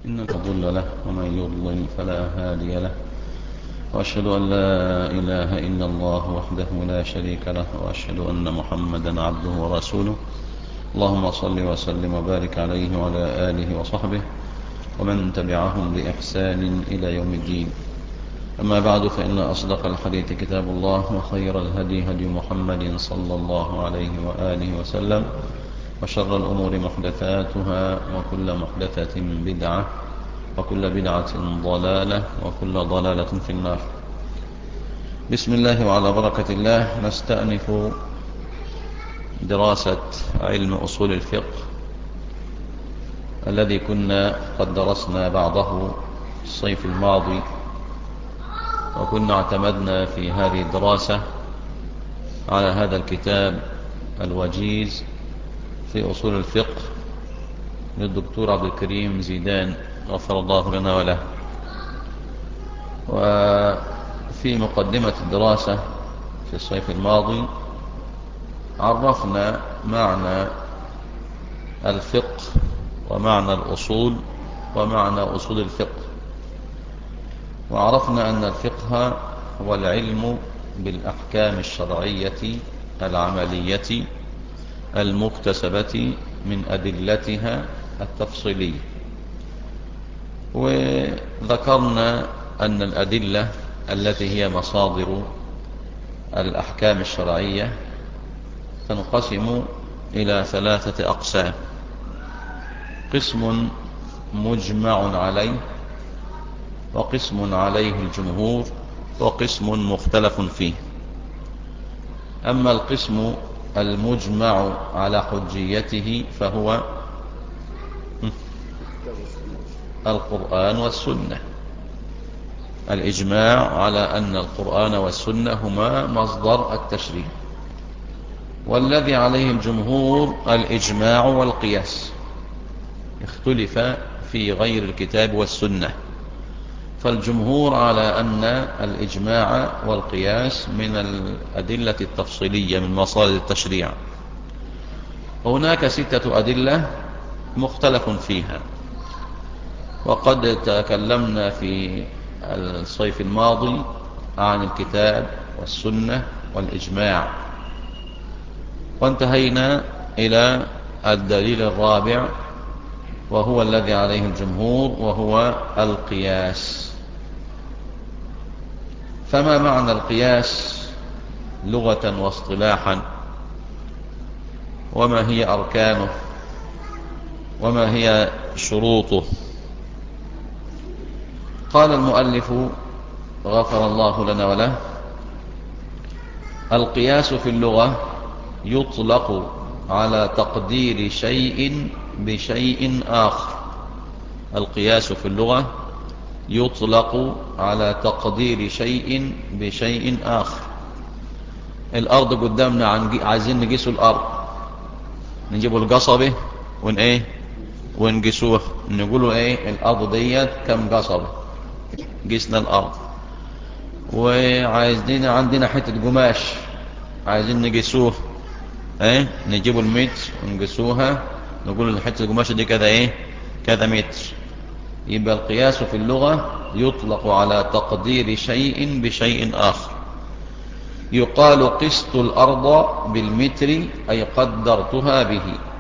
إن الضل له ومن يضلل فلا هادي له وأشهد أن لا إله إلا الله وحده لا شريك له وأشهد أن محمدا عبده ورسوله اللهم صل وسلم وبارك عليه وعلى آله وصحبه ومن تبعهم بإحسان إلى يوم الدين أما بعد فإن أصدق الحديث كتاب الله وخير الهدي هدي محمد صلى الله عليه وآله وسلم وشر الأمور محدثاتها وكل محدثة بدعة وكل بدعة ضلالة وكل ضلالة في النار بسم الله وعلى بركة الله نستأنف دراسة علم أصول الفقه الذي كنا قد درسنا بعضه الصيف الماضي وكنا اعتمدنا في هذه الدراسة على هذا الكتاب الوجيز في أصول الفقه للدكتور عبد الكريم زيدان غفر الله لنا وله وفي مقدمة الدراسة في الصيف الماضي عرفنا معنى الفقه ومعنى الأصول ومعنى أصول الفقه وعرفنا أن الفقه هو العلم بالأحكام الشرعية العملية المكتسبة من أدلتها التفصيلية وذكرنا أن الأدلة التي هي مصادر الأحكام الشرعية تنقسم إلى ثلاثة أقسام قسم مجمع عليه وقسم عليه الجمهور وقسم مختلف فيه أما القسم المجمع على حجيته فهو القرآن والسنة الإجماع على أن القرآن والسنة هما مصدر التشريع والذي عليه الجمهور الإجماع والقياس اختلف في غير الكتاب والسنة فالجمهور على أن الإجماع والقياس من الأدلة التفصيلية من مصادر التشريع وهناك ستة أدلة مختلف فيها وقد تكلمنا في الصيف الماضي عن الكتاب والسنة والإجماع وانتهينا إلى الدليل الرابع وهو الذي عليه الجمهور وهو القياس فما معنى القياس لغة واصطلاحا وما هي أركانه وما هي شروطه قال المؤلف غفر الله لنا وله القياس في اللغة يطلق على تقدير شيء بشيء آخر القياس في اللغة يطلق على تقدير شيء بشيء آخر الأرض قدامنا عايزين نقيسوا الأرض نجيبوا القصبة ون ايه ونقيسوه نقولوا ايه الأرض ديت كم قصبة قيسنا الأرض وعايزين عندنا حتة قماش عايزين نقيسوه ايه نجيبوا المتر ونقيسوها نقول الحتة القماشة دي كذا ايه كذا متر يبقى القياس في اللغة يطلق على تقدير شيء بشيء آخر يقال قسط الأرض بالمتر أي قدرتها به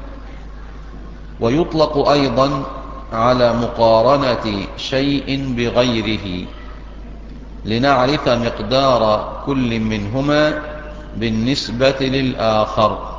ويطلق أيضا على مقارنة شيء بغيره لنعرف مقدار كل منهما بالنسبة للآخر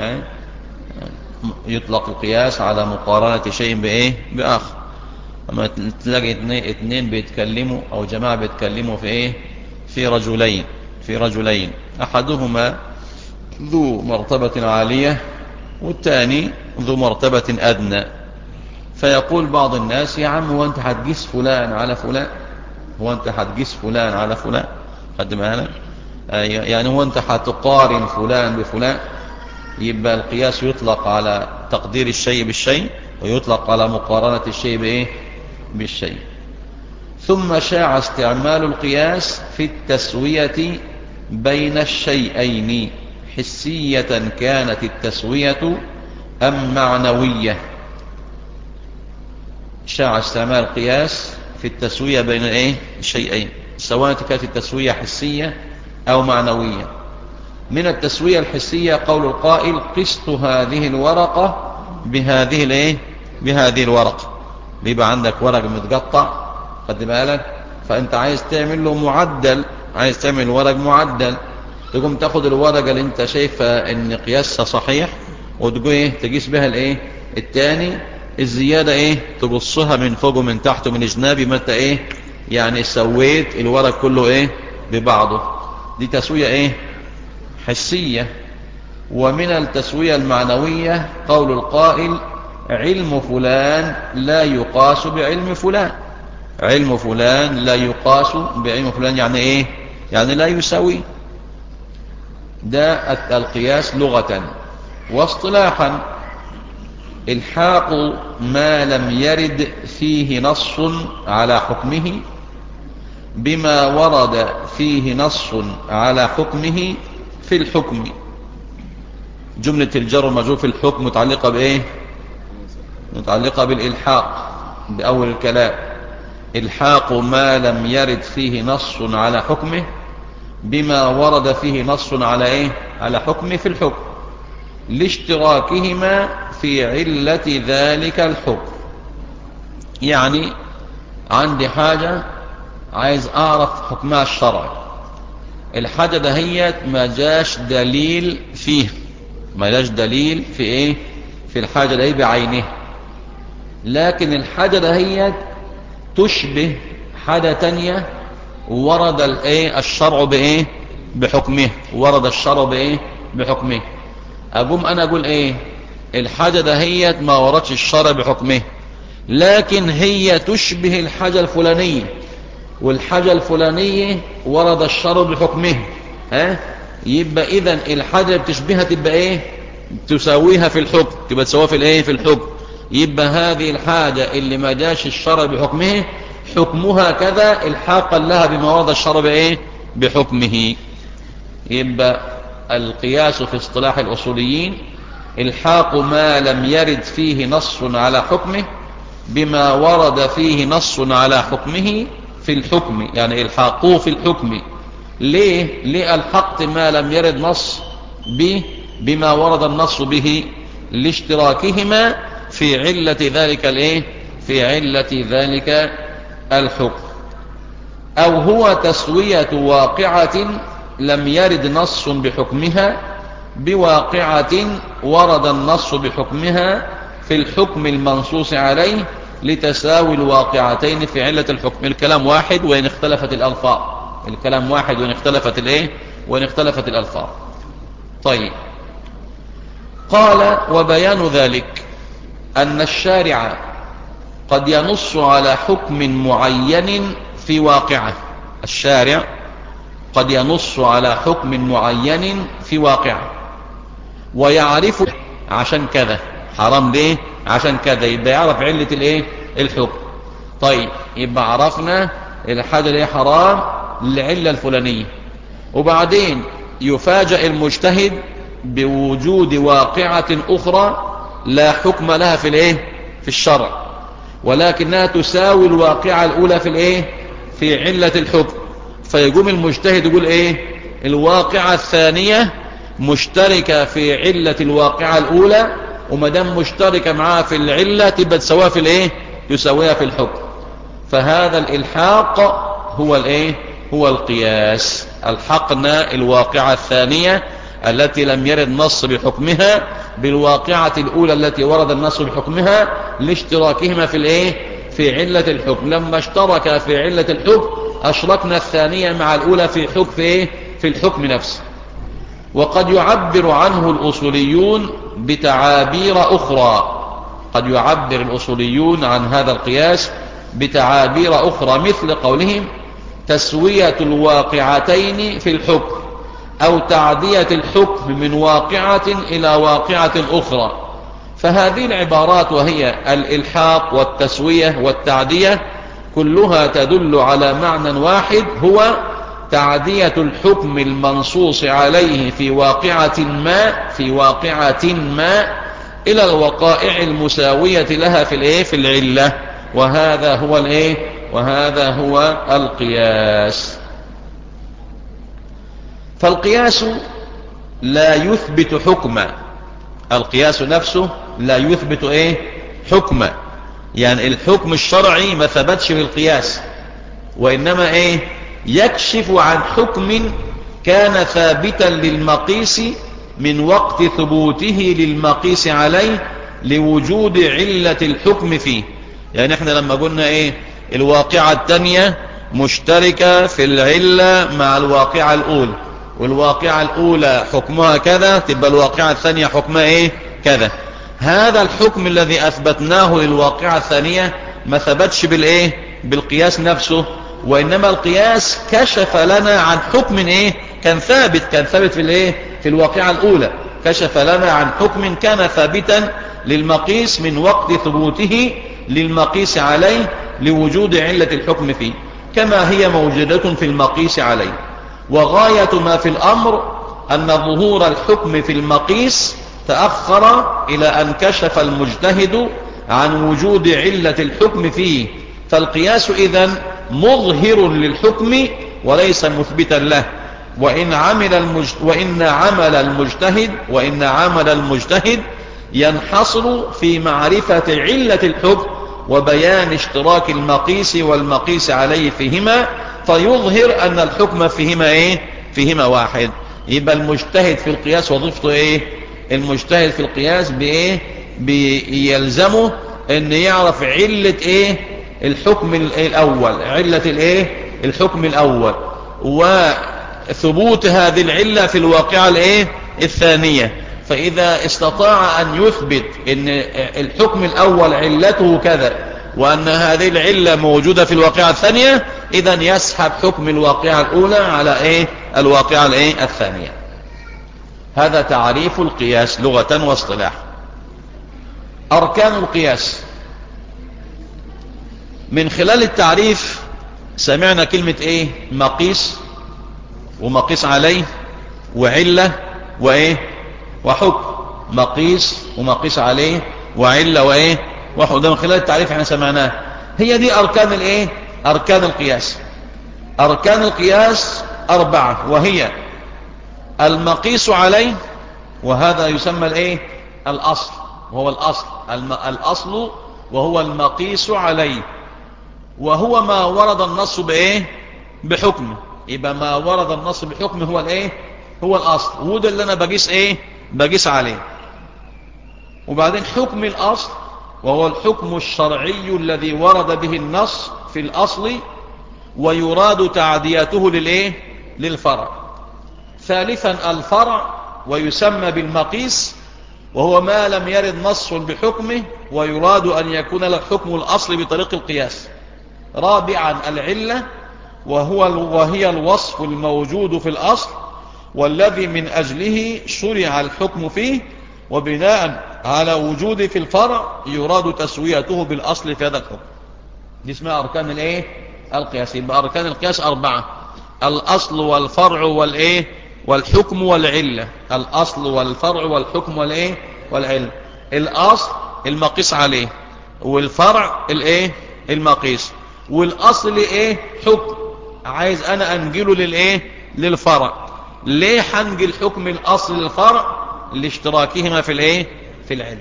يطلق القياس على مقارنة شيء بإيه بآخر أما تلاقي اثنين بيتكلموا أو جماعة بيتكلموا في إيه في رجلين في رجلين أحدهما ذو مرتبة عالية والثاني ذو مرتبة أدنى فيقول بعض الناس يا عم هو أنت هتقيس فلان على فلان هو أنت هتقيس فلان على فلان قد معنا يعني هو أنت هتقارن فلان بفلان يبقى القياس يطلق على تقدير الشيء بالشيء ويطلق على مقارنة الشيء بإيه بالشيء ثم شاع استعمال القياس في التسوية بين الشيئين حسية كانت التسوية أم معنوية شاع استعمال القياس في التسوية بين الايه الشيئين سواء كانت التسوية حسية او معنوية من التسوية الحسية قول القائل قسط هذه الورقة بهذه الايه بهذه الورقة بيبقى عندك ورق متقطع خد بالك فانت عايز تعمل له معدل عايز تعمل ورق معدل تقوم تاخد الورقة اللي انت شايفها ان قياسها صحيح وتقول ايه تقيس بها الايه التاني الزيادة ايه تقصها من فوق ومن تحت ومن جنابي ما انت ايه يعني سويت الورق كله ايه ببعضه دي تسوية ايه حسية ومن التسوية المعنوية قول القائل علم فلان لا يقاس بعلم فلان علم فلان لا يقاس بعلم فلان يعني ايه يعني لا يساوي ده القياس لغة واصطلاحا الحاق ما لم يرد فيه نص على حكمه بما ورد فيه نص على حكمه في الحكم جملة الجر والمجرور في الحكم متعلقة بإيه متعلقة بالإلحاق بأول الكلام الحاق ما لم يرد فيه نص على حكمه بما ورد فيه نص على إيه على حكمه في الحكم لاشتراكهما في علة ذلك الحكم يعني عندي حاجة عايز أعرف حكمها الشرعي الحاجة دهيت ما جاش دليل فيه ما جاش دليل في ايه في الحاجة دهي بعينها لكن الحاجة دهيت تشبه حاجة تانية ورد الايه الشرع بايه بحكمه ورد الشرع بايه بحكمه اقوم انا اقول ايه الحاجة دهيت ما وردش الشرع بحكمه لكن هي تشبه الحاجة الفلانية والحاجة الفلانية ورد الشرع بحكمه ها يبقى اذا الحاجة اللي بتشبهها تبقى ايه تساويها في الحكم تبقى تساويها في الايه في الحكم يبقى هذه الحاجة اللي ما جاش الشرع بحكمه حكمها كذا الحاقا لها بما ورد الشرع بايه بحكمه يبقى القياس في اصطلاح الاصوليين الحاق ما لم يرد فيه نص على حكمه بما ورد فيه نص على حكمه في الحكم يعني الحاقوه في الحكم ليه ليه الحقت ما لم يرد نص به بما ورد النص به لاشتراكهما في علة ذلك الايه في علة ذلك الحكم او هو تسوية واقعة لم يرد نص بحكمها بواقعة ورد النص بحكمها في الحكم المنصوص عليه لتساوي الواقعتين في علة الحكم الكلام واحد وإن اختلفت الألفاظ الكلام واحد وإن اختلفت الإيه وإن اختلفت الألفاظ طيب قال وبيان ذلك أن الشارع قد ينص على حكم معين في واقعه الشارع قد ينص على حكم معين في واقعه ويعرف عشان كذا حرام ليه عشان كذا يبقى يعرف علة الايه الحكم طيب يبقى عرفنا الحاجة اللي حرام للعلة الفلانية وبعدين يفاجأ المجتهد بوجود واقعة أخرى لا حكم لها في الايه في الشرع ولكنها تساوي الواقعة الأولى في الايه في علة الحكم فيقوم المجتهد يقول ايه الواقعة الثانية مشتركة في علة الواقعة الأولى ومدام مشتركة معاها في العلة تبقى تسويها في الايه يسويها في الحكم فهذا الإلحاق هو الايه هو القياس الحقنا الواقعة الثانية التي لم يرد نص بحكمها بالواقعة الأولى التي ورد النص بحكمها لاشتراكهما في الايه في علة الحكم لما اشترك في علة الحكم أشركنا الثانية مع الأولى في حكم في, إيه؟ في الحكم نفسه وقد يعبر عنه الأصوليون بتعابير أخرى قد يعبر الأصوليون عن هذا القياس بتعابير أخرى مثل قولهم تسوية الواقعتين في الحكم أو تعدية الحكم من واقعة إلى واقعة أخرى فهذه العبارات وهي الإلحاق والتسوية والتعدية كلها تدل على معنى واحد هو تعدية الحكم المنصوص عليه في واقعة ما في واقعة ما إلى الوقائع المساوية لها في الايه في العلة وهذا هو الايه وهذا هو القياس فالقياس لا يثبت حكما القياس نفسه لا يثبت ايه حكما يعني الحكم الشرعي ما ثبتش بالقياس وإنما ايه يكشف عن حكم كان ثابتا للمقيس من وقت ثبوته للمقيس عليه لوجود علة الحكم فيه يعني احنا لما قلنا ايه الواقعة التانية مشتركة في العلة مع الواقعة الاولى والواقعة الاولى حكمها كذا تبقى الواقعة الثانية حكمها ايه كذا هذا الحكم الذي اثبتناه للواقعة الثانية ما ثبتش بالايه بالقياس نفسه وانما القياس كشف لنا عن حكم ايه كان ثابت كان ثابت في الايه في الواقعة الاولى كشف لنا عن حكم كان ثابتا للمقيس من وقت ثبوته للمقيس عليه لوجود علة الحكم فيه كما هي موجودة في المقيس عليه وغاية ما في الأمر أن ظهور الحكم في المقيس تأخر إلى أن كشف المجتهد عن وجود علة الحكم فيه فالقياس إذن مظهر للحكم وليس مثبتا له وإن عمل, المجت... وإن عمل المجتهد وإن عمل المجتهد ينحصر في معرفة علة الحكم وبيان اشتراك المقيس والمقيس عليه فيهما فيظهر أن الحكم فيهما إيه فيهما واحد يبقى المجتهد في القياس وظيفته إيه المجتهد في القياس بإيه بيلزمه أن يعرف علة إيه الحكم الأول علة الإيه الحكم الأول وثبوت هذه العلة في الواقعة الإيه الثانية فإذا استطاع أن يثبت أن الحكم الأول علته كذا وأن هذه العلة موجودة في الواقعة الثانية إذا يسحب حكم الواقعة الأولى على إيه الواقعة الإيه الثانية هذا تعريف القياس لغة واصطلاحا أركان القياس من خلال التعريف سمعنا كلمة إيه مقيس ومقيس عليه وعلة وإيه وحكم مقيس ومقيس عليه وعلة وايه وحكم ده من خلال التعريف احنا سمعناه هي دي اركان الايه اركان القياس اركان القياس اربعة وهي المقيس عليه وهذا يسمى الايه الاصل وهو الاصل الم... الاصل وهو المقيس عليه وهو ما ورد النص بايه بحكمه يبقى ما ورد النص بحكمه هو الايه هو الاصل وده اللي انا بقيس ايه بقيس عليه وبعدين حكم الأصل وهو الحكم الشرعي الذي ورد به النص في الأصل ويراد تعديته للإيه؟ للفرع ثالثا الفرع ويسمى بالمقيس وهو ما لم يرد نص بحكمه ويراد أن يكون له حكم الأصل بطريق القياس رابعا العلة وهو وهي الوصف الموجود في الأصل والذي من أجله شرع الحكم فيه وبناء على وجود في الفرع يراد تسويته بالأصل في هذا الحكم دي اسمها أركان الايه القياس يبقى أركان القياس أربعة الأصل والفرع والإيه والحكم والعلة الأصل والفرع والحكم والإيه والعلة الأصل المقيس عليه والفرع الإيه المقيس والأصل إيه حكم عايز أنا أنجله للإيه للفرع ليه حنجل حكم الأصل للفرع لاشتراكهما في الايه في العلة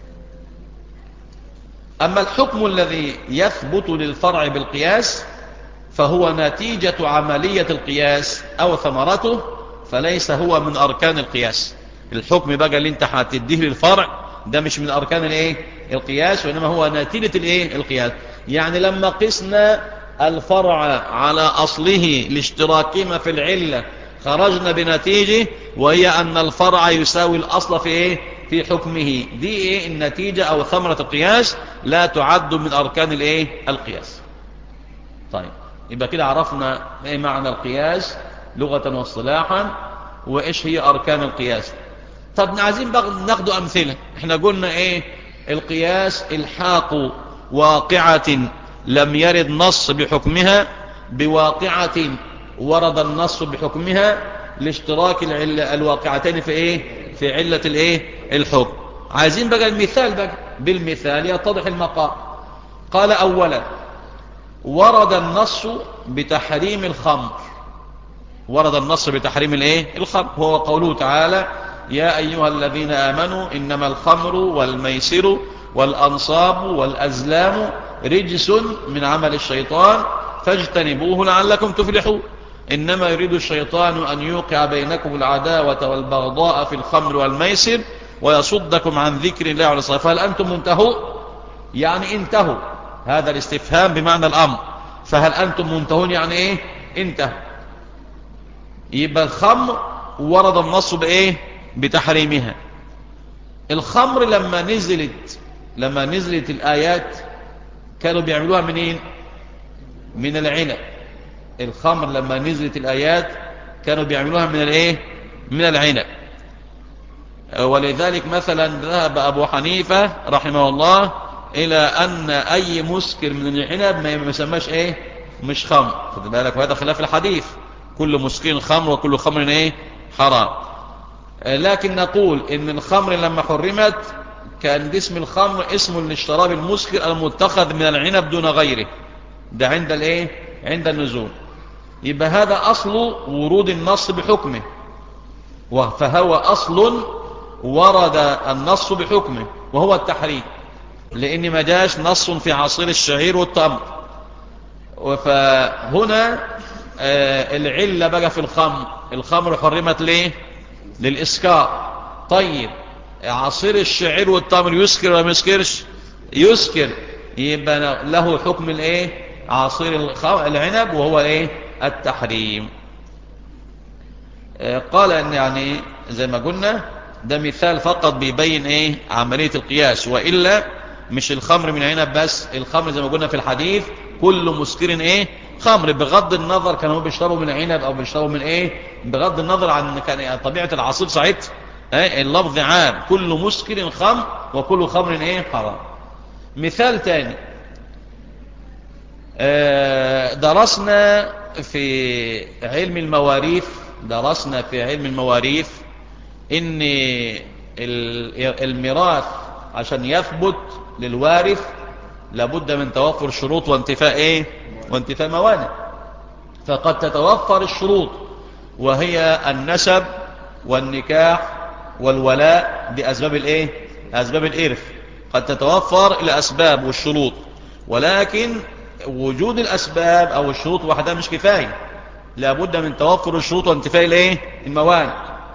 أما الحكم الذي يثبت للفرع بالقياس فهو نتيجة عملية القياس أو ثمرته فليس هو من أركان القياس الحكم بقى اللي انت هتديه للفرع ده مش من أركان الايه القياس وإنما هو نتيجة الايه القياس يعني لما قسنا الفرع على أصله لاشتراكهما في العلة خرجنا بنتيجة وهي أن الفرع يساوي الأصل في إيه؟ في حكمه دي إيه النتيجة أو ثمرة القياس لا تعد من أركان الإيه؟ القياس طيب يبقى كده عرفنا إيه معنى القياس لغة واصطلاحا وإيش هي أركان القياس طب عايزين بقى ناخد أمثلة احنا قلنا إيه القياس الحاق واقعة لم يرد نص بحكمها بواقعة ورد النص بحكمها لاشتراك العلة الواقعتين في ايه في علة الايه الحكم عايزين بقى المثال بقى بالمثال يتضح المقام قال أولا ورد النص بتحريم الخمر ورد النص بتحريم الايه الخمر هو قوله تعالى يا أيها الذين آمنوا إنما الخمر والميسر والأنصاب والأزلام رجس من عمل الشيطان فاجتنبوه لعلكم تفلحون إنما يريد الشيطان أن يوقع بينكم العداوة والبغضاء في الخمر والميسر ويصدكم عن ذكر الله على الصلاة فهل أنتم منتهوا يعني انتهوا هذا الاستفهام بمعنى الأمر فهل أنتم منتهون يعني إيه انتهوا يبقى الخمر ورد النص بإيه بتحريمها الخمر لما نزلت لما نزلت الآيات كانوا بيعملوها منين من العنب الخمر لما نزلت الآيات كانوا بيعملوها من الايه من العنب ولذلك مثلا ذهب أبو حنيفة رحمه الله إلى أن أي مسكر من العنب ما يسماش إيه مش خمر خد بالك وهذا خلاف الحديث كل مسكر خمر وكل خمر إيه حرام لكن نقول إن الخمر لما حرمت كان اسم الخمر اسم للشراب المسكر المتخذ من العنب دون غيره ده عند الايه عند النزول يبقى هذا أصل ورود النص بحكمه فهو أصل ورد النص بحكمه وهو التحريم لأن ما جاش نص في عصير الشعير والتمر فهنا العلة بقى في الخمر الخمر حرمت ليه للإسكار طيب عصير الشعير والتمر يسكر ولا ما يسكرش يسكر يبقى له حكم الايه عصير العنب وهو ايه التحريم قال ان يعني زي ما قلنا ده مثال فقط بيبين ايه عملية القياس وإلا مش الخمر من عنب بس الخمر زي ما قلنا في الحديث كل مسكر ايه خمر بغض النظر كانوا بيشربوا من عنب او بيشربوا من ايه بغض النظر عن كان طبيعة العصير ساعتها ايه اللفظ عام كل مسكر خمر وكل خمر ايه حرام مثال تاني درسنا في علم المواريث درسنا في علم المواريث ان الميراث عشان يثبت للوارث لابد من توفر شروط وانتفاء ايه وانتفاء موانع فقد تتوفر الشروط وهي النسب والنكاح والولاء بأسباب الايه أسباب الإرث قد تتوفر الأسباب والشروط ولكن وجود الأسباب أو الشروط وحدها مش كفاية لابد من توفر الشروط وانتفاء الايه الموانع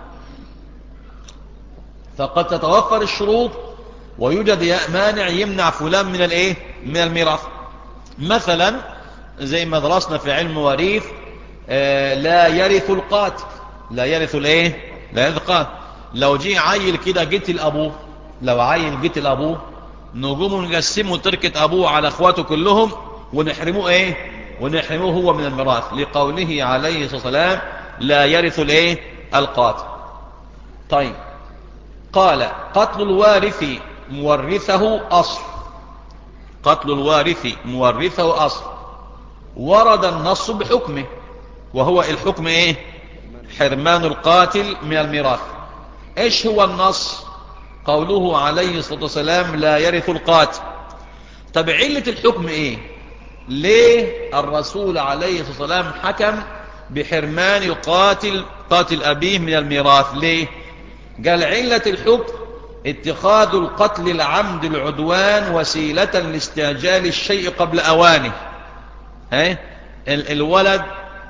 فقد تتوفر الشروط ويوجد مانع يمنع فلان من الايه من الميراث مثلا زي ما درسنا في علم مواريث آه لا يرث القاتل لا يرث الايه لا يرث القاتل لو جه عيل كده جيت لابوه لو عيل جيت لابوه نقوم نقسمه تركة ابوه على اخواته كلهم ونحرموه ايه ونحرموه هو من الميراث لقوله عليه الصلاة والسلام لا يرث الايه القاتل طيب قال قتل الوارث مورثه أصل قتل الوارث مورثه أصل ورد النص بحكمه وهو الحكم ايه حرمان القاتل من الميراث ايش هو النص قوله عليه الصلاة والسلام لا يرث القاتل طب علة الحكم ايه ليه الرسول عليه الصلاة والسلام حكم بحرمان القاتل قاتل أبيه من الميراث ليه قال علة الحكم اتخاذ القتل العمد العدوان وسيلة لاستعجال الشيء قبل أوانه ها الولد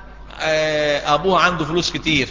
أبوه عنده فلوس كتير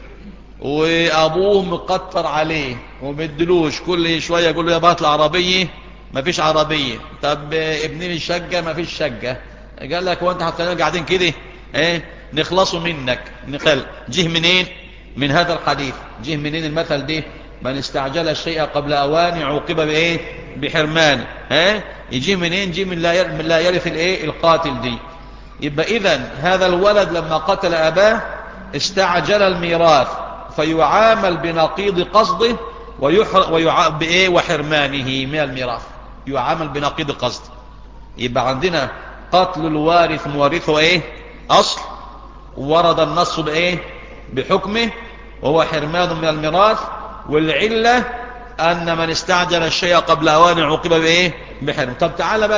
وأبوه مقطر عليه ومدلوش كل شوية يقول له يا بطل عربية ما فيش عربية طب ابنين الشقة ما فيش شقة قال لك وانت حتى قاعدين كده ايه نخلصوا منك نخل جه منين من هذا الحديث جه منين المثل ده من استعجل الشيء قبل اوان عوقب بايه بحرمان ها يجي منين جي من لا من لا يرث الايه القاتل دي يبقى اذا هذا الولد لما قتل اباه استعجل الميراث فيعامل بنقيض قصده ويعامل بايه وحرمانه من الميراث يعامل بنقيض قصد يبقى عندنا قتل الوارث مورثه ايه اصل ورد النص بايه بحكمه وهو حرمان من الميراث والعلة ان من استعجل الشيء قبل اوان عوقب بايه بحرم طب تعالى بقى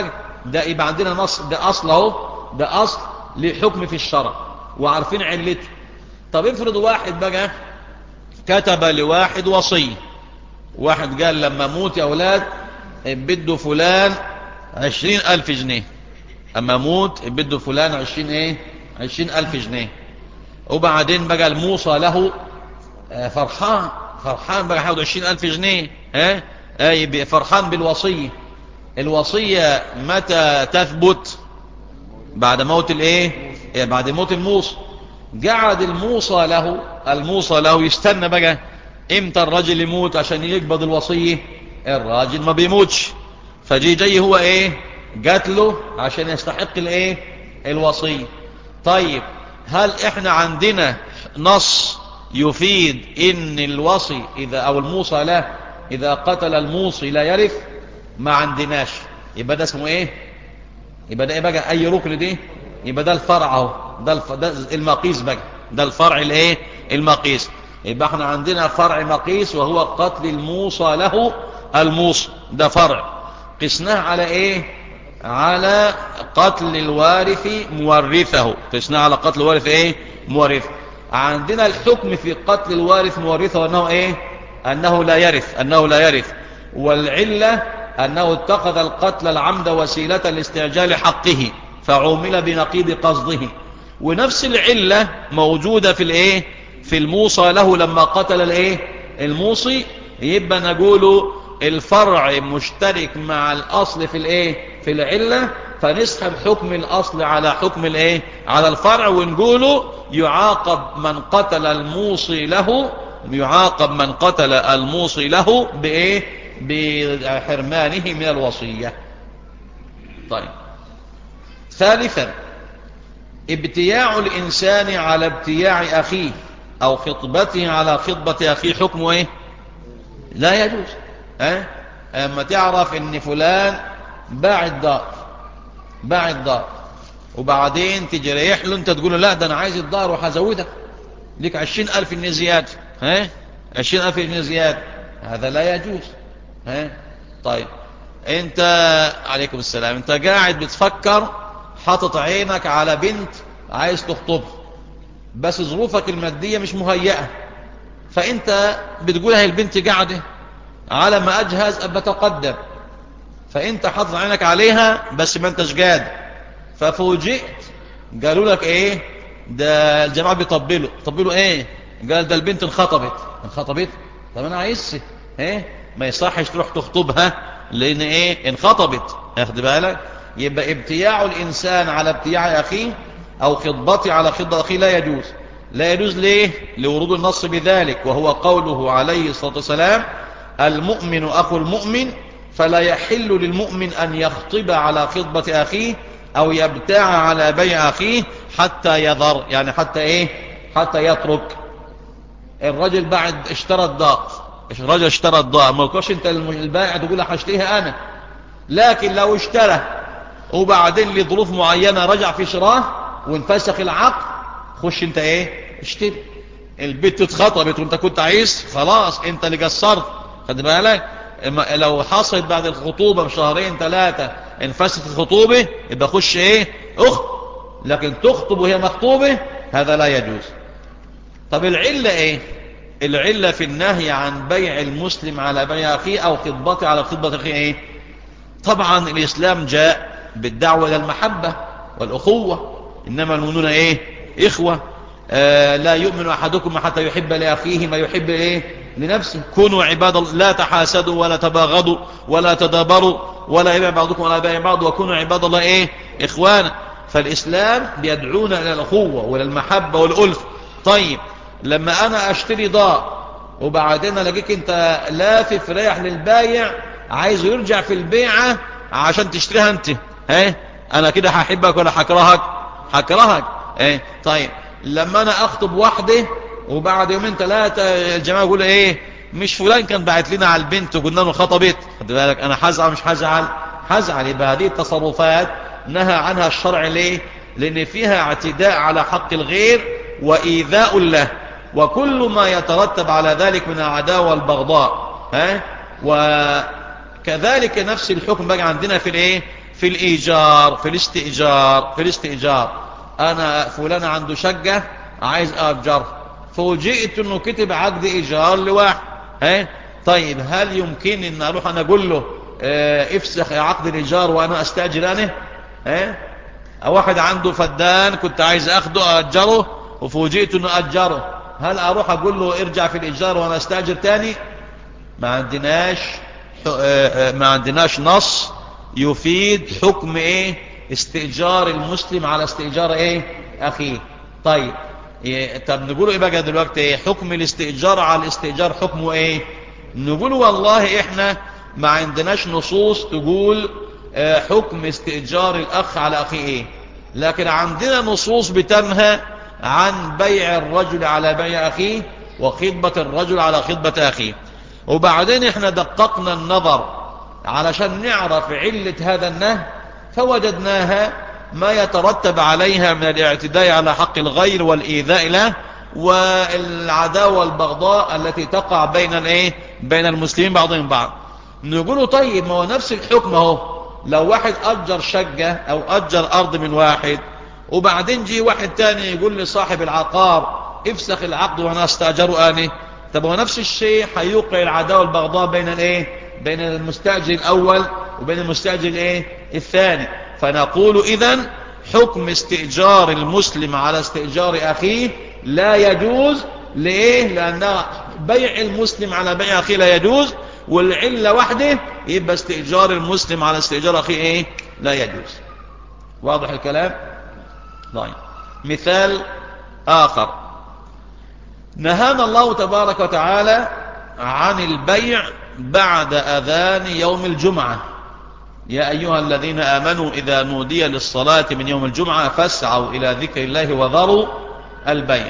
ده يبقى عندنا نص ده اصل اهو ده اصل لحكم في الشرع وعارفين علته طب افرض واحد بقى كتب لواحد وصي واحد قال لما موت يا اولاد بده فلان عشرين الف جنيه اما موت بده فلان عشرين ايه عشرين الف جنيه وبعدين بقى الموصى له فرحان فرحان بقى حاول عشرين الف جنيه ها اي فرحان بالوصية الوصية متى تثبت بعد موت الايه بعد موت الموصى قعد الموصى له الموصى له يستنى بقى امتى الراجل يموت عشان يقبض الوصية الراجل ما بيموتش فجي جاي هو ايه قتله عشان يستحق الايه الوصية طيب هل احنا عندنا نص يفيد ان الوصي اذا او الموصى له اذا قتل الموصي لا يرث ما عندناش يبقى ده اسمه ايه يبقى ده ايه بقى اي ركن دي يبقى ده الفرع اهو ده, الف... ده المقيس بقى ده الفرع الايه المقيس يبقى احنا عندنا فرع مقيس وهو قتل الموصى له الموصى ده فرع قسناه على ايه على قتل الوارث مورثه قسناه على قتل الوارث ايه مورثه عندنا الحكم في قتل الوارث مورثه انه ايه انه لا يرث انه لا يرث والعلة انه اتخذ القتل العمد وسيلة لاستعجال حقه فعومل بنقيض قصده ونفس العلة موجودة في الايه في الموصى له لما قتل الايه الموصي يبقى نقول الفرع مشترك مع الاصل في الايه في العلة فنسحب حكم الاصل على حكم الايه على الفرع ونقوله يعاقب من قتل الموصي له يعاقب من قتل الموصي له بايه بحرمانه من الوصية طيب ثالثا ابتياع الإنسان على ابتياع أخيه أو خطبته على خطبة أخيه حكمه إيه لا يجوز أه؟ أما تعرف إن فلان باع الدار باع الدار وبعدين تجي رايح له انت تقول له لا ده انا عايز الدار وهزودك ليك عشرين الف جنيه زيادة ها عشرين الف جنيه زيادة هذا لا يجوز ها طيب انت عليكم السلام انت قاعد بتفكر حاطط عينك على بنت عايز تخطبها بس ظروفك المادية مش مهيئة فانت بتقول هاي البنت قاعدة على ما اجهز ابى تقدم فانت حاطط عينك عليها بس ما انتش قادر ففوجئت قالوا لك ايه ده الجماعة بيطبلوا طبلوا ايه قال ده البنت انخطبت انخطبت طب انا عايز ايه ما يصحش تروح تخطبها لان ايه انخطبت اخد بالك يبقى ابتياع الانسان على ابتياع اخيه او خطبتي على خطبة اخيه لا يجوز لا يجوز ليه لورود النص بذلك وهو قوله عليه الصلاة والسلام المؤمن اخو المؤمن فلا يحل للمؤمن ان يخطب على خطبة اخيه او يبتاع على بيع اخيه حتى يذر يعني حتى ايه حتى يترك الرجل بعد اشترى الدار الرجل اشترى الدار ما يقولش انت البائع تقول هشتريها انا لكن لو اشترى وبعدين لظروف معينة رجع في شراه وانفسخ العقد خش انت ايه اشتري البيت اتخطبت وانت كنت عايز خلاص انت اللي قصرت خد بالك لو حصلت بعد الخطوبة بشهرين ثلاثة انفسخت الخطوبة يبقى خش ايه اخت لكن تخطب وهي مخطوبة هذا لا يجوز طب العلة ايه العلة في النهي عن بيع المسلم على بيع اخيه او خطبته على خطبة اخيه ايه طبعا الاسلام جاء بالدعوة الى المحبة والاخوة انما المؤمنون ايه اخوة آه لا يؤمن احدكم حتى يحب لاخيه ما يحب ايه لنفسه كونوا عباد الله لا تحاسدوا ولا تباغضوا ولا تدابروا ولا يبيع بعضكم ولا يبيع بعض وكونوا عباد الله ايه اخوانا فالاسلام بيدعونا الى الاخوة والى المحبة والالف طيب لما انا اشتري دار وبعدين الاقيك انت لافف رايح للبايع عايز يرجع في البيعة عشان تشتريها انت ها انا كده هحبك ولا هكرهك هكرهك ايه طيب لما انا اخطب واحدة وبعد يومين ثلاثة الجماعة يقول ايه مش فلان كان بعت لنا على البنت وقلنا له خطبت خد بالك انا هزعل مش هزعل هزعل يبقى هذه التصرفات نهى عنها الشرع ليه لان فيها اعتداء على حق الغير وايذاء له وكل ما يترتب على ذلك من العداوة والبغضاء ها وكذلك نفس الحكم بقى عندنا في الايه في الإيجار في الاستئجار في الاستئجار أنا فلان عنده شقة عايز أجر فوجئت أنه كتب عقد إيجار لواحد ها طيب هل يمكن أن أروح أنا أقول له اه افسخ عقد الإيجار وأنا أستأجر أنا ها واحد عنده فدان كنت عايز أخده أجره وفوجئت أنه أجره هل أروح أقول له ارجع في الإيجار وأنا أستأجر تاني ما عندناش ما عندناش نص يفيد حكم ايه استئجار المسلم على استئجار ايه اخيه طيب إيه طب نقوله ايه بقى دلوقتي ايه حكم الاستئجار على الاستئجار حكمه ايه نقول والله احنا ما عندناش نصوص تقول اه حكم استئجار الاخ على اخيه ايه لكن عندنا نصوص بتنهى عن بيع الرجل على بيع اخيه وخطبة الرجل على خطبة اخيه وبعدين احنا دققنا النظر علشان نعرف علة هذا النهي فوجدناها ما يترتب عليها من الاعتداء على حق الغير والإيذاء له والعداوة والبغضاء التي تقع بين الايه بين المسلمين بعضهم بعض نقول طيب ما هو نفس الحكم اهو لو واحد أجر شقة أو أجر أرض من واحد وبعدين جي واحد تاني يقول لصاحب العقار افسخ العقد وانا استأجره اني طب هو نفس الشيء هيوقع العداوة والبغضاء بين الايه بين المستأجر الاول وبين المستأجر الايه الثاني فنقول اذا حكم استئجار المسلم على استئجار اخيه لا يجوز ليه لان بيع المسلم على بيع اخيه لا يجوز والعلة وحده يبقى استئجار المسلم على استئجار اخيه ايه لا يجوز واضح الكلام طيب مثال اخر نهانا الله تبارك وتعالى عن البيع بعد أذان يوم الجمعة يا أيها الذين آمنوا إذا نودي للصلاة من يوم الجمعة فاسعوا إلى ذكر الله وذروا البيع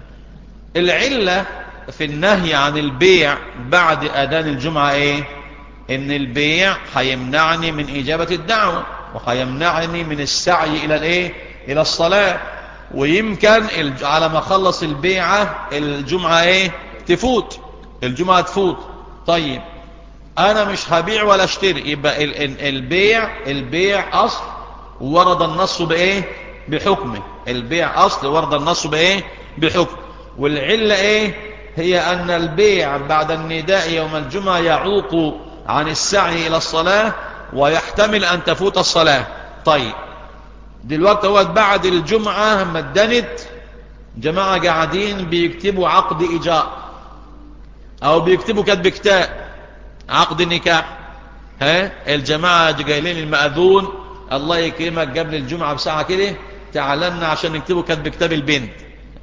العلة في النهي عن البيع بعد أذان الجمعة إيه إن البيع هيمنعني من إجابة الدعوة وهيمنعني من السعي إلى الإيه إلى الصلاة ويمكن على ما خلص البيعة الجمعة ايه تفوت الجمعة تفوت طيب انا مش هبيع ولا اشتري يبقى البيع البيع اصل ورد النص بايه بحكمه البيع اصل ورد النص بايه بحكم والعلة ايه هي ان البيع بعد النداء يوم الجمعة يعوق عن السعي الى الصلاة ويحتمل ان تفوت الصلاة طيب دلوقتي هو بعد الجمعة مدنت جماعة قاعدين بيكتبوا عقد إيجار أو بيكتبوا كتب كتاب عقد نكاح ها الجماعة جايلين المأذون الله يكرمك قبل الجمعة بساعة كده تعلمنا عشان نكتبوا كتب كتاب البنت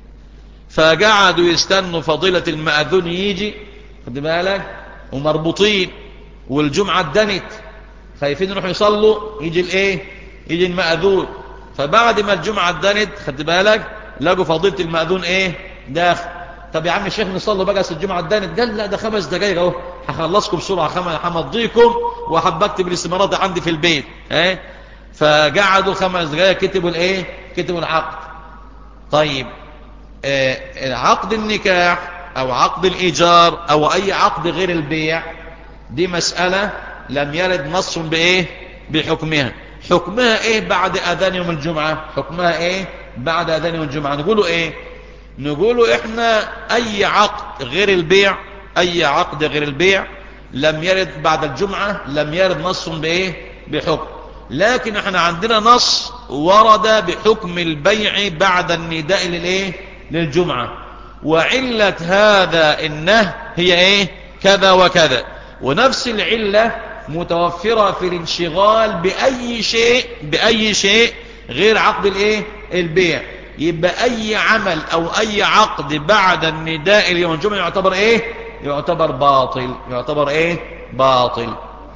فقعدوا يستنوا فضيلة المأذون يجي خد بالك ومربوطين والجمعة ادنت خايفين يروحوا يصلوا يجي الايه يجي المأذون فبعد ما الجمعة ادنت خد بالك لقوا فضيلة المأذون ايه داخل طب يا عم الشيخ نصلوا بقى الجمعة ادنت قال لا ده خمس دقايق اهو هخلصكم بسرعة همضيكم وحبكتب الاستمارات عندي في البيت ايه فقعدوا خمس دقايق كتبوا الايه كتبوا العقد طيب آه عقد النكاح او عقد الايجار او اي عقد غير البيع دي مسألة لم يرد نص بايه بحكمها حكمها ايه بعد اذان يوم الجمعة حكمها ايه بعد اذان يوم الجمعة نقولوا ايه نقولوا احنا اي عقد غير البيع اي عقد غير البيع لم يرد بعد الجمعة لم يرد نص بايه بحكم لكن احنا عندنا نص ورد بحكم البيع بعد النداء للايه للجمعة وعلة هذا النهي هي ايه كذا وكذا ونفس العلة متوفرة في الانشغال بأي شيء بأي شيء غير عقد الايه البيع يبقى اي عمل او اي عقد بعد النداء ليوم الجمعة يعتبر ايه يعتبر باطل يعتبر ايه باطل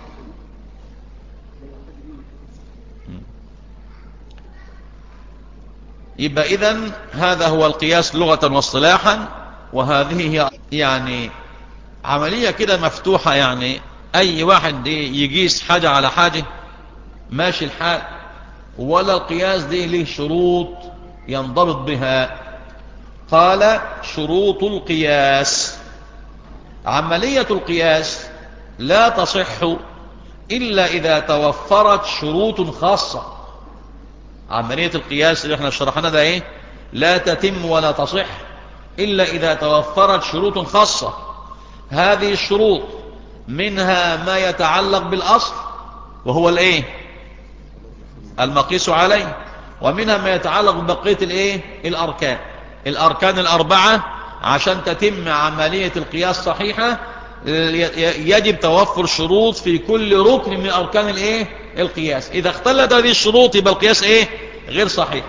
يبقى اذا هذا هو القياس لغة واصطلاحا وهذه هي يعني عملية كده مفتوحة يعني اي واحد دي يقيس حاجة على حاجة ماشي الحال ولا القياس دي له شروط ينضبط بها قال شروط القياس عملية القياس لا تصح إلا إذا توفرت شروط خاصة عملية القياس اللي احنا شرحنا ده ايه لا تتم ولا تصح إلا إذا توفرت شروط خاصة هذه الشروط منها ما يتعلق بالأصل وهو الايه المقيس عليه ومنها ما يتعلق ببقية الايه الأركان الأركان الأربعة عشان تتم عملية القياس صحيحة يجب توفر شروط في كل ركن من أركان الايه القياس إذا اختلت هذه الشروط يبقى القياس ايه غير صحيح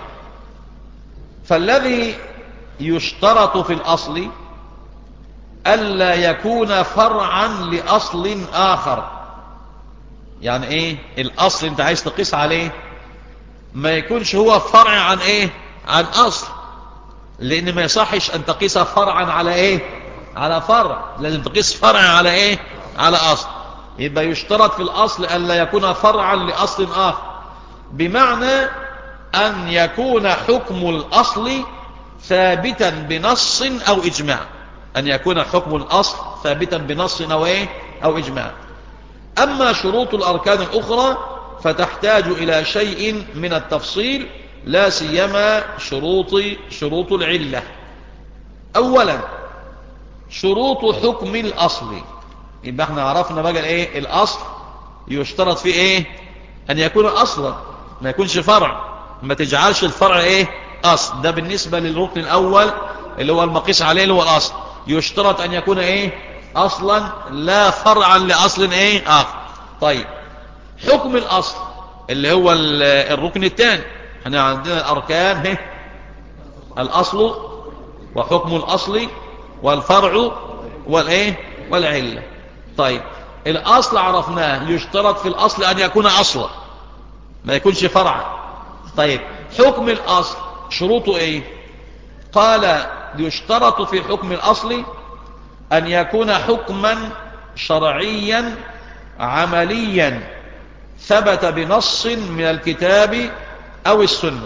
فالذي يشترط في الأصل ألا يكون فرعا لأصل آخر يعني ايه الأصل انت عايز تقيس عليه ما يكونش هو فرع عن ايه عن أصل لأن ما يصحش أن تقيس فرعا على ايه على فرع لازم تقيس فرع على ايه على أصل يبقى يشترط في الأصل ألا يكون فرعا لأصل آخر بمعنى أن يكون حكم الأصل ثابتا بنص أو إجماع أن يكون حكم الأصل ثابتا بنص أو, إيه؟ أو إجماع أما شروط الأركان الأخرى فتحتاج إلى شيء من التفصيل لا سيما شروط شروط العلة أولا شروط حكم الأصل يبقى احنا عرفنا بقى ايه الأصل يشترط فيه ايه أن يكون أصلا ما يكونش فرع ما تجعلش الفرع ايه أصل ده بالنسبة للركن الأول اللي هو المقيس عليه اللي هو الأصل يشترط أن يكون ايه أصلا لا فرعا لأصل ايه آخر طيب حكم الأصل اللي هو الركن الثاني احنا عندنا الأركان هي الأصل وحكم الأصل والفرع والايه والعلة طيب الأصل عرفناه يشترط في الأصل أن يكون أصلا ما يكونش فرعا طيب حكم الأصل شروطه ايه قال يشترط في حكم الأصل أن يكون حكما شرعيا عمليا ثبت بنص من الكتاب أو السنة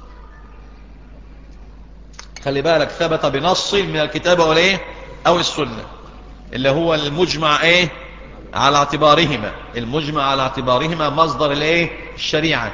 خلي بالك ثبت بنص من الكتاب أو الايه أو السنة اللي هو المجمع ايه على اعتبارهما المجمع على اعتبارهما مصدر الايه الشريعة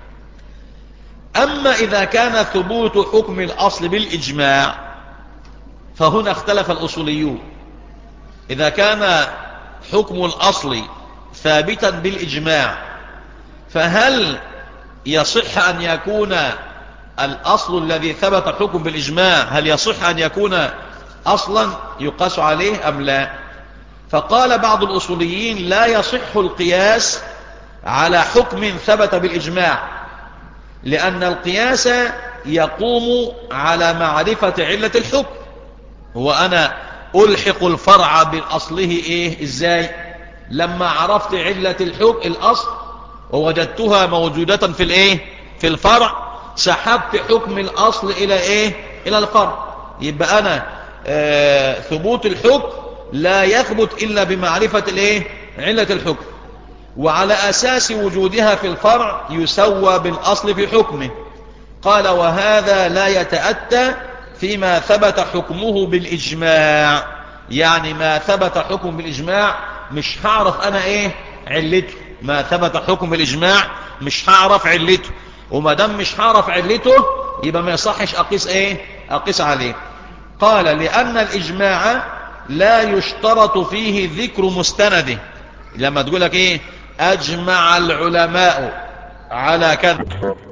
أما إذا كان ثبوت حكم الأصل بالإجماع فهنا اختلف الأصوليون إذا كان حكم الأصل ثابتا بالإجماع فهل يصح أن يكون الأصل الذي ثبت حكم بالإجماع هل يصح أن يكون أصلا يقاس عليه أم لا فقال بعض الأصوليين لا يصح القياس على حكم ثبت بالإجماع لأن القياس يقوم على معرفة علة الحكم هو أنا ألحق الفرع بأصله إيه إزاي لما عرفت علة الحكم الأصل ووجدتها موجودة في الإيه في الفرع سحبت حكم الأصل إلى إيه إلى الفرع يبقى أنا آه ثبوت الحكم لا يثبت إلا بمعرفة الإيه علة الحكم وعلى أساس وجودها في الفرع يسوى بالأصل في حكمه قال وهذا لا يتأتى فيما ثبت حكمه بالإجماع يعني ما ثبت حكم بالإجماع مش هعرف أنا إيه علته ما ثبت حكم بالإجماع مش هعرف علته وما دام مش هعرف علته يبقى ما يصحش أقيس إيه أقيس عليه قال لأن الإجماع لا يشترط فيه ذكر مستنده لما تقول لك إيه أجمع العلماء على كذا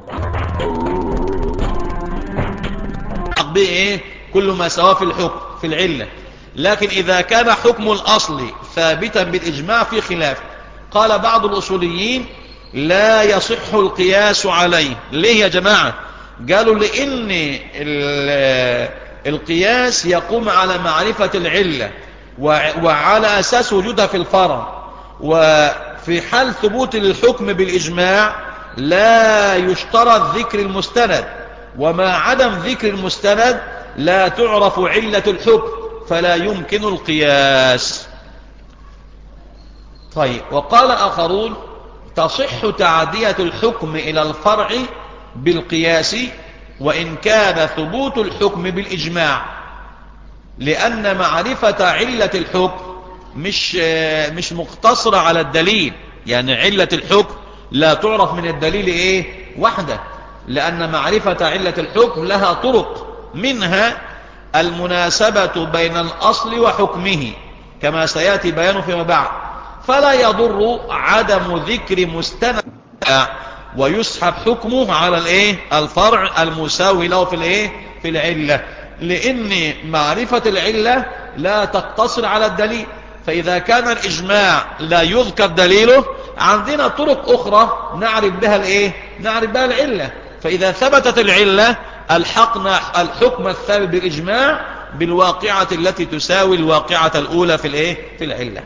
إيه كل ما سواه في الحكم في العلة لكن إذا كان حكم الأصل ثابتا بالإجماع في خلاف قال بعض الأصوليين لا يصح القياس عليه ليه يا جماعة قالوا لأن القياس يقوم على معرفة العلة وعلى أساس وجودها في الفرع وفي حال ثبوت الحكم بالإجماع لا يشترط ذكر المستند وما عدم ذكر المستند لا تعرف علة الحكم فلا يمكن القياس طيب وقال آخرون تصح تعدية الحكم إلى الفرع بالقياس وإن كان ثبوت الحكم بالإجماع لأن معرفة علة الحكم مش مش مقتصرة على الدليل يعني علة الحكم لا تعرف من الدليل ايه وحده لأن معرفة علة الحكم لها طرق منها المناسبة بين الأصل وحكمه كما سيأتي بيانه فيما بعد فلا يضر عدم ذكر مستند ويسحب حكمه على الايه الفرع المساوي له في الايه في العلة لان معرفة العلة لا تقتصر على الدليل فاذا كان الاجماع لا يذكر دليله عندنا طرق اخرى نعرف بها الايه نعرف بها العلة فاذا ثبتت العلة الحقنا الحكم الثابت بالاجماع بالواقعة التي تساوي الواقعة الاولى في الايه في العلة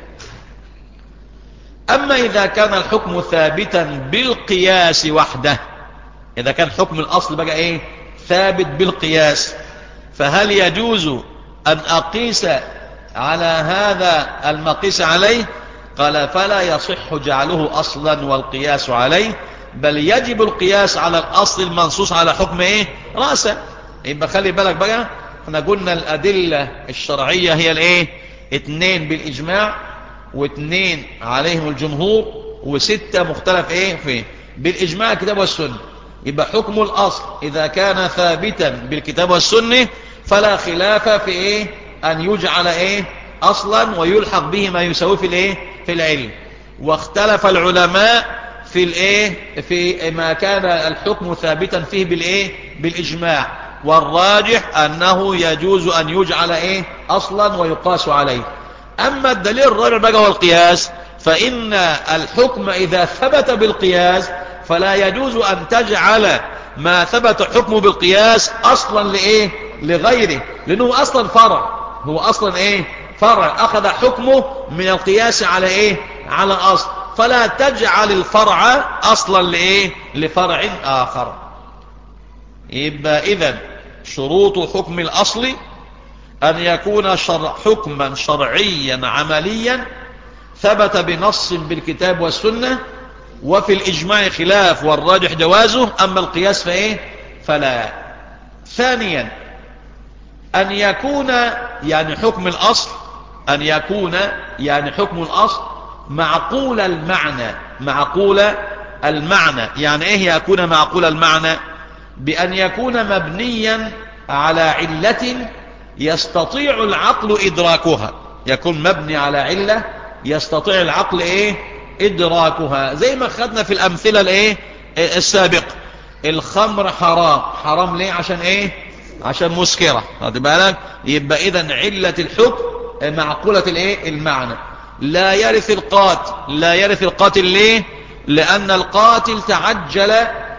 أما إذا كان الحكم ثابتا بالقياس وحده إذا كان حكم الأصل بقى إيه ثابت بالقياس فهل يجوز أن أقيس على هذا المقيس عليه قال فلا يصح جعله أصلا والقياس عليه بل يجب القياس على الأصل المنصوص على حكم إيه رأسا يبقى خلي بالك بقى احنا قلنا الأدلة الشرعية هي الإيه اتنين بالإجماع واثنين عليهم الجمهور وستة مختلف ايه فيه بالاجماع الكتاب والسنة يبقى حكم الاصل اذا كان ثابتا بالكتاب والسنة فلا خلاف في ايه ان يجعل ايه اصلا ويلحق به ما يساوي في الايه في العلم واختلف العلماء في الايه في ما كان الحكم ثابتا فيه بالايه بالاجماع والراجح انه يجوز ان يجعل ايه اصلا ويقاس عليه أما الدليل الرابع بقى هو القياس فإن الحكم إذا ثبت بالقياس فلا يجوز أن تجعل ما ثبت حكمه بالقياس أصلا لإيه لغيره لأنه أصلا فرع هو أصلا إيه فرع أخذ حكمه من القياس على إيه على أصل فلا تجعل الفرع أصلا لإيه لفرع آخر يبقى إذن شروط حكم الأصل أن يكون شرع حكما شرعيا عمليا ثبت بنص بالكتاب والسنة وفي الإجماع خلاف والراجح جوازه أما القياس فإيه فلا ثانيا أن يكون يعني حكم الأصل أن يكون يعني حكم الأصل معقول المعنى معقول المعنى يعني إيه يكون معقول المعنى بأن يكون مبنيا على علة يستطيع العقل إدراكها يكون مبني على علة يستطيع العقل إيه إدراكها زي ما خدنا في الأمثلة الإيه السابقة الخمر حرام حرام ليه عشان إيه عشان مسكرة هذا بالك يبقى إذا علة الحكم معقولة الإيه المعنى لا يرث القاتل لا يرث القاتل ليه لأن القاتل تعجل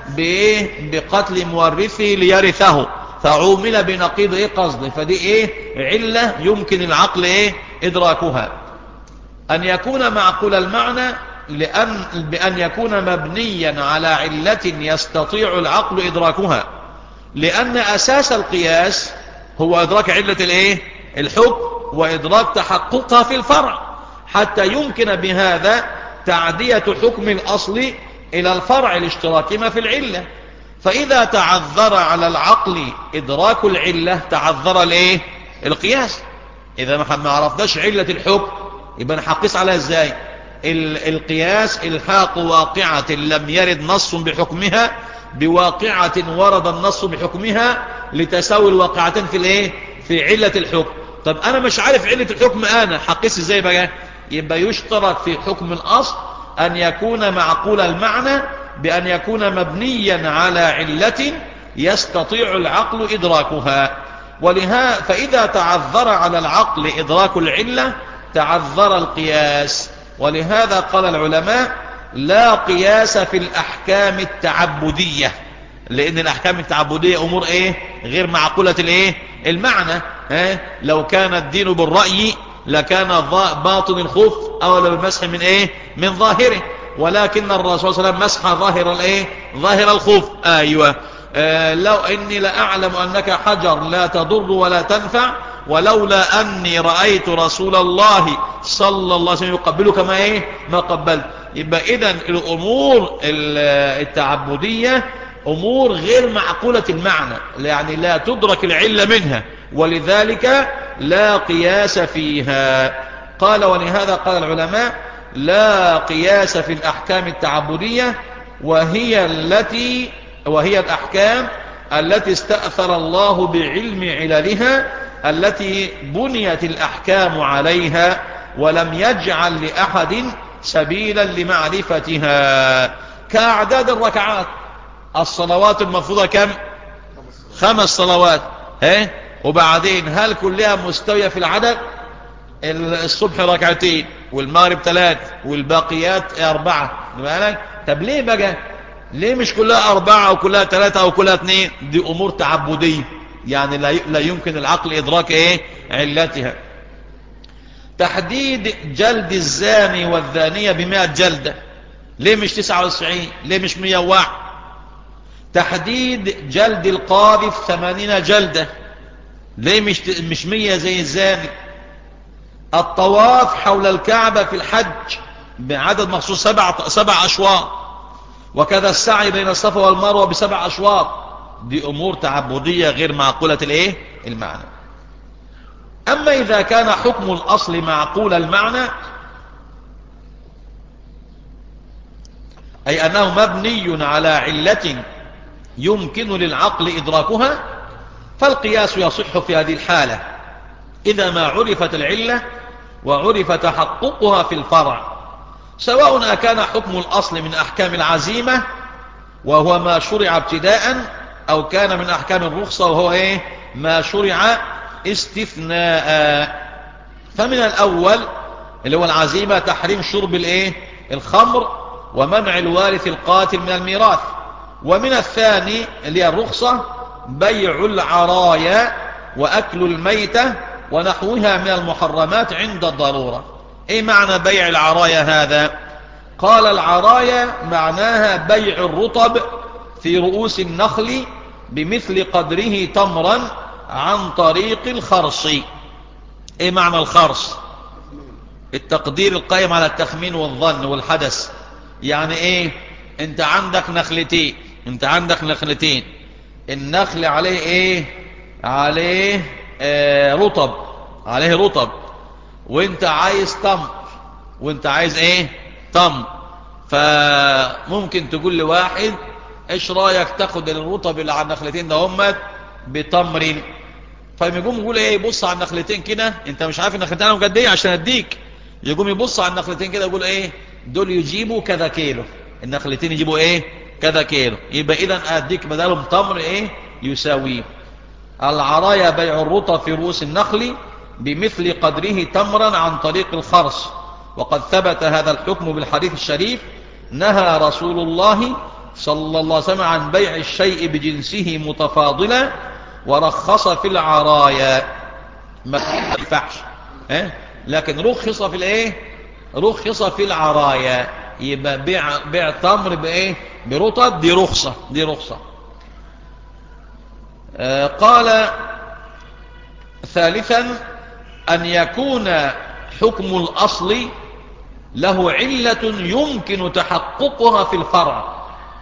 بإيه بقتل مورثه ليرثه فعومل بنقيض ايه قصد فدي ايه علة يمكن العقل ايه ادراكها ان يكون معقول المعنى لأن بأن يكون مبنيا على علة يستطيع العقل إدراكها لأن أساس القياس هو إدراك علة الإيه؟ الحكم وإدراك تحققها في الفرع حتى يمكن بهذا تعدية حكم الأصل إلى الفرع الاشتراكي في العلة فإذا تعذر على العقل إدراك العلة تعذر الايه القياس إذا ما عرفناش علة الحكم يبقى نحقس عليها ازاي القياس الحاق واقعة لم يرد نص بحكمها بواقعة ورد النص بحكمها لتساوي الواقعتين في الايه في علة الحكم طب انا مش عارف علة الحكم انا حقس ازاي بقى يبقى يشترط في حكم الاصل ان يكون معقول المعنى بأن يكون مبنيا على علة يستطيع العقل إدراكها ولها فإذا تعذر على العقل إدراك العلة تعذر القياس ولهذا قال العلماء لا قياس في الأحكام التعبدية لأن الأحكام التعبدية أمور إيه غير معقولة الإيه المعنى ها؟ لو كان الدين بالرأي لكان باطن الخوف أو بالمسح من إيه من ظاهره ولكن الرسول صلى الله عليه وسلم مسح ظاهر الايه ظاهر الخوف ايوه آه لو اني لاعلم انك حجر لا تضر ولا تنفع ولولا اني رايت رسول الله صلى الله عليه وسلم يقبلك ما ايه ما قبلت يبقى اذا الامور التعبديه امور غير معقوله المعنى يعني لا تدرك العله منها ولذلك لا قياس فيها قال ولهذا قال العلماء لا قياس في الأحكام التعبدية وهي التي وهي الأحكام التي استأثر الله بعلم عللها التي بنيت الأحكام عليها ولم يجعل لأحد سبيلا لمعرفتها كأعداد الركعات الصلوات المفروضة كم خمس صلوات ايه وبعدين هل كلها مستوية في العدد الصبح ركعتين والمغرب ثلاث والباقيات أربعة بالك طب ليه بقى ليه مش كلها أربعة أو كلها ثلاثة أو كلها اثنين دي أمور تعبدية يعني لا يمكن العقل إدراك إيه علتها تحديد جلد الزاني والذانية بمئة جلدة ليه مش تسعة وتسعين ليه مش مية واحد تحديد جلد القاذف ثمانين جلدة ليه مش مش مية زي الزاني الطواف حول الكعبة في الحج بعدد مخصوص سبع, سبع أشواط وكذا السعي بين الصفا والمروة بسبع أشواط دي أمور تعبدية غير معقولة الايه المعنى أما إذا كان حكم الأصل معقول المعنى أي أنه مبني على علة يمكن للعقل إدراكها فالقياس يصح في هذه الحالة إذا ما عرفت العلة وعرف تحققها في الفرع سواء أكان حكم الأصل من أحكام العزيمة وهو ما شرع ابتداء أو كان من أحكام الرخصة وهو إيه ما شرع استثناء فمن الأول اللي هو العزيمة تحريم شرب الإيه الخمر ومنع الوارث القاتل من الميراث ومن الثاني اللي هي الرخصة بيع العرايا وأكل الميتة ونحوها من المحرمات عند الضرورة ايه معنى بيع العرايا هذا قال العرايا معناها بيع الرطب في رؤوس النخل بمثل قدره تمرا عن طريق الخرص ايه معنى الخرص التقدير القائم على التخمين والظن والحدث يعني ايه انت عندك نخلتين انت عندك نخلتين النخل عليه ايه عليه آه رطب عليه رطب وانت عايز تمر وانت عايز ايه تمر فممكن تقول لواحد ايش رايك تاخد الرطب اللي على النخلتين ده همت بتمر فيقوم يقول ايه يبص على النخلتين كده انت مش عارف النخلتين انا قد ايه عشان اديك يقوم يبص على النخلتين كده يقول ايه دول يجيبوا كذا كيلو النخلتين يجيبوا ايه كذا كيلو يبقى اذا اديك بدلهم تمر ايه يساويه العرايا بيع الرطب في رؤوس النخل بمثل قدره تمرا عن طريق الخرص وقد ثبت هذا الحكم بالحديث الشريف نهى رسول الله صلى الله عليه وسلم عن بيع الشيء بجنسه متفاضلا ورخص في العرايا ما ينفعش اه؟ لكن رخص في الايه رخص في العرايا يبقى بيع بيع تمر بايه برطب دي رخصه دي رخصه آه قال ثالثا أن يكون حكم الأصل له علة يمكن تحققها في الفرع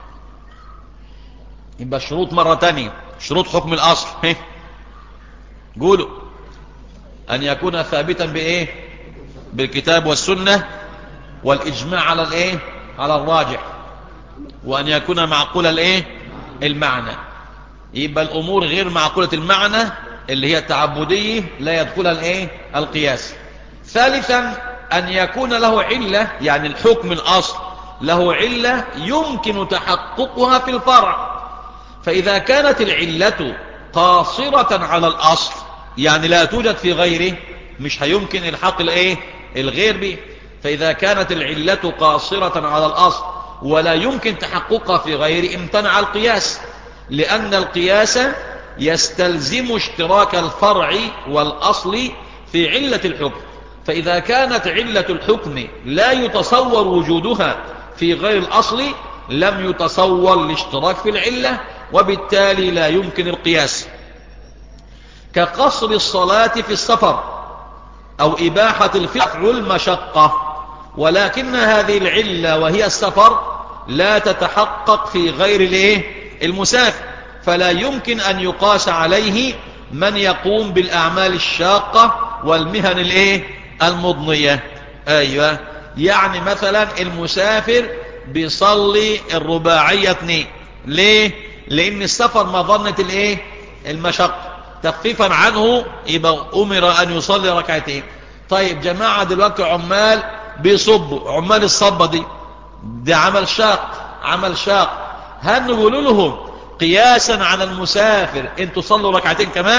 يبقى الشروط مرة تانية شروط حكم الأصل قولوا أن يكون ثابتا بإيه بالكتاب والسنة والإجماع على الإيه على الراجح وأن يكون معقول الإيه المعنى يبقى الأمور غير معقولة المعنى اللي هي التعبدية لا يدخلها الايه القياس ثالثا ان يكون له علة يعني الحكم الاصل له علة يمكن تحققها في الفرع فاذا كانت العلة قاصرة على الاصل يعني لا توجد في غيره مش هيمكن الحق الايه الغير به فاذا كانت العلة قاصرة على الاصل ولا يمكن تحققها في غيره امتنع القياس لان القياس يستلزم اشتراك الفرع والأصل في علة الحكم فإذا كانت علة الحكم لا يتصور وجودها في غير الأصل لم يتصور الاشتراك في العلة وبالتالي لا يمكن القياس كقصر الصلاة في السفر أو إباحة الفعل المشقة ولكن هذه العلة وهي السفر لا تتحقق في غير الايه المسافر فلا يمكن أن يقاس عليه من يقوم بالأعمال الشاقة والمهن الايه المضنية أيوة يعني مثلا المسافر بيصلي الرباعية اثنين ليه لان السفر مظنة الايه المشقة تخفيفا عنه يبقى امر ان يصلي ركعتين طيب جماعة دلوقتي عمال بيصبوا عمال الصبة دي ده عمل شاق عمل شاق هل نقول لهم قياسا على المسافر انتوا صلوا ركعتين كمان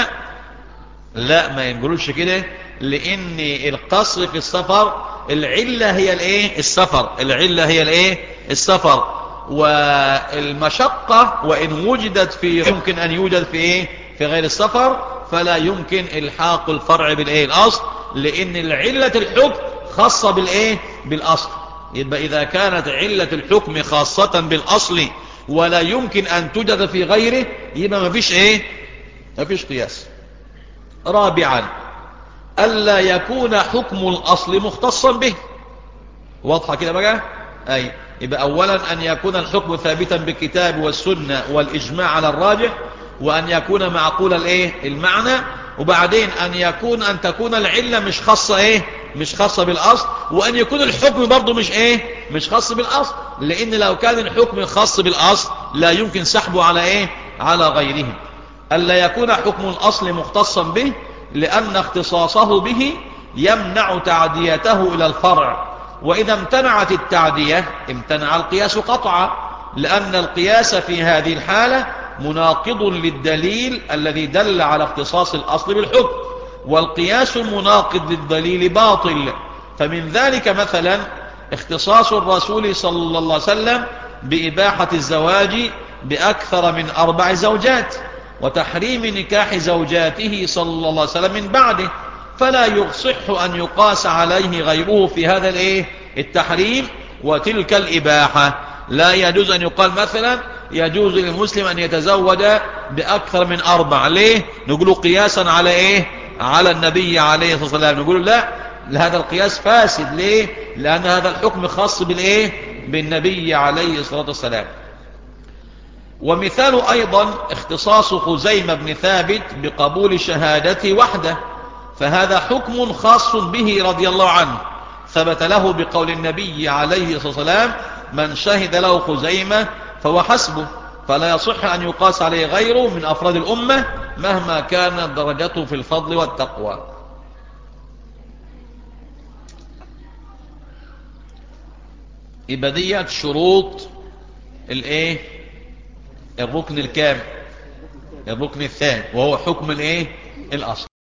لا ما ينقولوش كده لان القصر في السفر العلة هي الايه السفر العلة هي الايه السفر والمشقة وان وجدت في يمكن ان يوجد في ايه في غير السفر فلا يمكن الحاق الفرع بالايه الاصل لان العلة الحكم خاصة بالايه بالاصل يبقى اذا كانت علة الحكم خاصة بالاصل ولا يمكن ان توجد في غيره يبقى ما فيش ايه ما فيش قياس رابعا ألا يكون حكم الأصل مختصا به واضحة كده بقى أي يبقى أولا أن يكون الحكم ثابتا بالكتاب والسنة والإجماع على الراجح وأن يكون معقول الإيه المعنى وبعدين أن يكون أن تكون العلة مش خاصة إيه مش خاصة بالأصل وأن يكون الحكم برضه مش إيه مش خاص بالأصل لأن لو كان الحكم خاص بالأصل لا يمكن سحبه على إيه على غيره ألا يكون حكم الأصل مختصا به لأن اختصاصه به يمنع تعديته إلى الفرع وإذا امتنعت التعدية امتنع القياس قطعا لأن القياس في هذه الحالة مناقض للدليل الذي دل على اختصاص الأصل بالحكم والقياس المناقض للدليل باطل فمن ذلك مثلا اختصاص الرسول صلى الله عليه وسلم بإباحة الزواج بأكثر من أربع زوجات وتحريم نكاح زوجاته صلى الله عليه وسلم من بعده فلا يصح أن يقاس عليه غيره في هذا الايه التحريم وتلك الإباحة لا يجوز أن يقال مثلا يجوز للمسلم أن يتزوج بأكثر من أربع ليه نقول قياسا على إيه على النبي عليه الصلاة والسلام نقول لا هذا القياس فاسد ليه لأن هذا الحكم خاص بالإيه بالنبي عليه الصلاة والسلام ومثال أيضا اختصاص خزيمة بن ثابت بقبول شهادته وحده فهذا حكم خاص به رضي الله عنه ثبت له بقول النبي عليه الصلاة والسلام من شهد له خزيمة فهو حسبه فلا يصح أن يقاس عليه غيره من أفراد الأمة مهما كانت درجته في الفضل والتقوى إبدية شروط الايه الركن الكامل الركن الثاني وهو حكم الايه الاصل